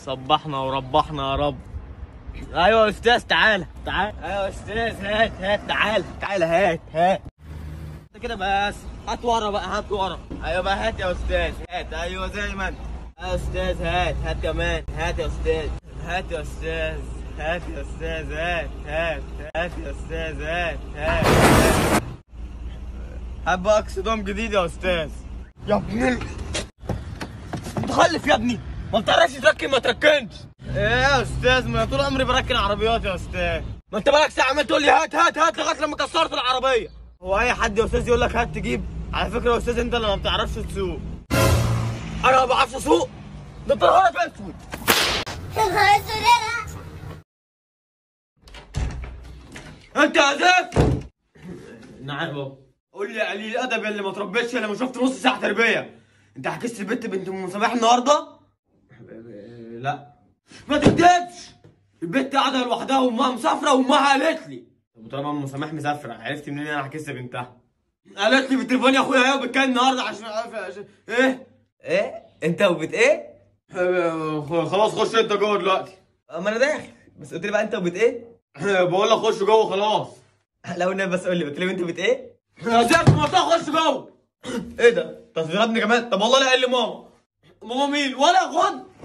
صبحنا وربحنا يا رب ايوه يا استاذ تعالى تعالى ايوه يا استاذ هات هات تعالى تعالى هات هات انت كده بس هات ورا بقى هات ورا ايوه بقى هات يا استاذ هات ايوه زي ما انت يا استاذ هات هات كمان هات يا استاذ هات يا استاذ هات يا استاذ هات هات هات يا استاذ هات هات هات هات بقى اكسدام جديد يا استاذ يا ابن ال- متخلف يا ابني ما بتعرفش تركن ما تركنش ايه يا استاذ ما أنا طول عمري بركن عربيات يا استاذ ما انت بقالك ساعه عمال تقول لي هات هات هات لغايه لما كسرت العربيه هو اي حد يا استاذ يقول لك هات تجيب على فكره يا استاذ انت اللي ما بتعرفش تسوق انا ما بعرفش اسوق ده انت نهارك اسود انت يا زفت نعم بابا قول لي يا قليل الادب يا اللي ما تربيتش الا ما شفت نص ساعه تربيه انت حكيت البت بنت ام سماح النهارده لا ما تكدبش البت قاعده لوحدها وامها مسافره وامها قالت لي طب طالما ام سماح مسافره عرفت منين انا حكيت بنتها قالت لي بالتليفون يا اخويا ايه وبتكلم النهارده عشان عشان- ايه ايه انت وبت ايه خلاص خش انت جوه دلوقتي ما انا داخل بس قلت لي بقى انت وبت ايه بقول لك خش جوه خلاص لو النبي بس قول لي قلت لي انت بت ايه يا زفت ما تخش جوه ايه ده؟ انت هتضربني كمان؟ طب والله لا قال لي ماما ماما مين؟ ولا خد